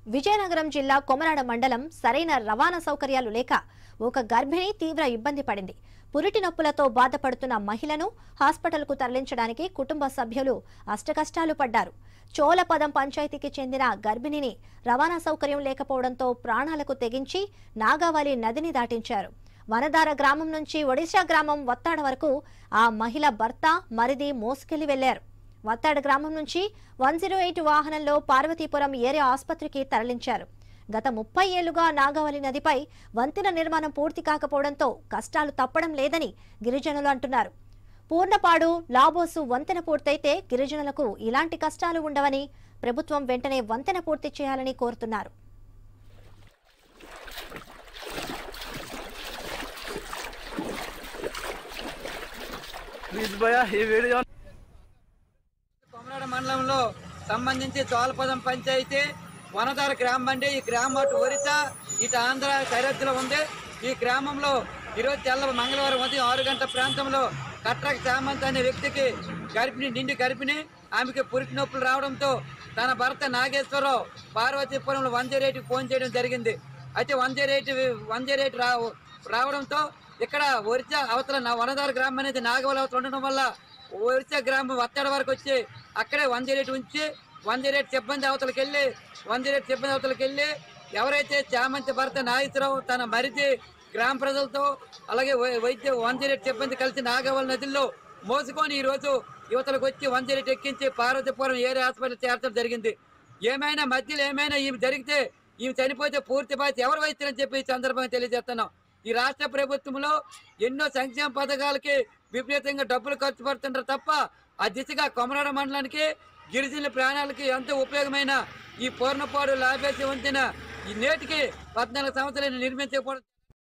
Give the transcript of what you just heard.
విజయనగరం జిల్లా కొమరాడ మండలం సరైన రవాణా సౌకర్యాలు లేక ఒక గర్భిణి తీవ్ర ఇబ్బంది పడింది పురిటి నొప్పులతో బాధపడుతున్న మహిళను హాస్పిటల్కు తరలించడానికి కుటుంబ సభ్యులు అష్టకష్టాలు పడ్డారు చోలపదం పంచాయతీకి చెందిన గర్భిణిని రవాణా సౌకర్యం లేకపోవడంతో ప్రాణాలకు తెగించి నాగావళి నదిని దాటించారు వనదార గ్రామం నుంచి ఒడిశా గ్రామం వత్తాడ వరకు ఆ మహిళ భర్త మరిది మోసుకెళ్లి వెళ్లారు వత్తాడ గ్రామం నుంచి వన్ జీరో ఎయిట్ వాహనంలో పార్వతీపురం ఏరియా ఆసుపత్రికి తరలించారు గత ముప్పై ఏళ్లుగా నాగవలి నదిపై వంతెన నిర్మాణం పూర్తి కాకపోవడంతో కష్టాలు తప్పడం లేదని గిరిజనులు అంటున్నారు పూర్ణపాడు లాబోసు వంతెన పూర్తయితే గిరిజనులకు ఇలాంటి కష్టాలు ఉండవని ప్రభుత్వం వెంటనే వంతెన పూర్తి చేయాలని కోరుతున్నారు ప్లీజ్ భయ ఈ వీడియో కొమరాడ మండలంలో సంబంధించి చోళపదం పంచాయతీ వనదార గ్రామం అండి ఈ గ్రామం అటు ఒరిస్సా ఇటు ఆంధ్ర సరిహద్దులో ఉంది ఈ గ్రామంలో ఈరోజు తెల్ల మంగళవారం ఉదయం ఆరు గంటల ప్రాంతంలో కట్రక్ సామంత్ అనే వ్యక్తికి గర్భిణి నిండి గర్భిణి ఆమెకి పురిటి నొప్పులు రావడంతో తన భర్త నాగేశ్వరరావు పార్వతీపురంలో వన్ జీరో ఎయిట్కి ఫోన్ చేయడం జరిగింది అయితే one zero eight one zero eight రావ రావడంతో ఇక్కడ ఒరిస్సా అవతల నా వనదార గ్రామం అనేది నాగవల అవతల ఉండడం వల్ల ఒరిస్సా గ్రామం వత్తడ వరకు వచ్చి అక్కడే వన్ జీరో ఎయిట్ ఉంచి వన్ జీరో ఎయిట్ సిబ్బంది అవతలకి వెళ్ళి వన్ జీరో ఎయిట్ సిబ్బంది అవతలకి వెళ్ళి ఎవరైతే చామంతి భర్త నాగేశ్వరరావు తన మరిది గ్రామ ప్రజలతో అలాగే వై- వైద్య వన్ జీరో ఎయిట్ సిబ్బంది కలిసి నాగవల్ నదిలో మోసుకొని ఈ రోజు యువతలకు వచ్చి వన్ జీరో ఎయిట్ ఎక్కించి పార్వతీపురం ఏరియా హాస్పిటల్ చేర్చడం జరిగింది ఏమైనా మధ్యలో ఏమైనా ఈమె జరిగితే ఈమె చనిపోతే పూర్తి బాధ్యత ఎవరు వహిస్తారని చెప్పి ఈ సందర్భంగా తెలియజేస్తున్నాం ఈ రాష్ట్ర ప్రభుత్వంలో ఎన్నో సంక్షేమ పథకాలకి విపరీతంగా డబ్బులు ఖర్చు పెడుతుంటారు తప్ప ఆ దిశగా కొమరాడ మండలానికి గిరిజనుల ప్రాణాలకి ఎంతో ఉపయోగమైన ఈ పూర్ణపాడు లాభేసి వంతెన ఈ నేటికి పద్నాలుగు సంవత్సరాలు నిర్మించకపోవడం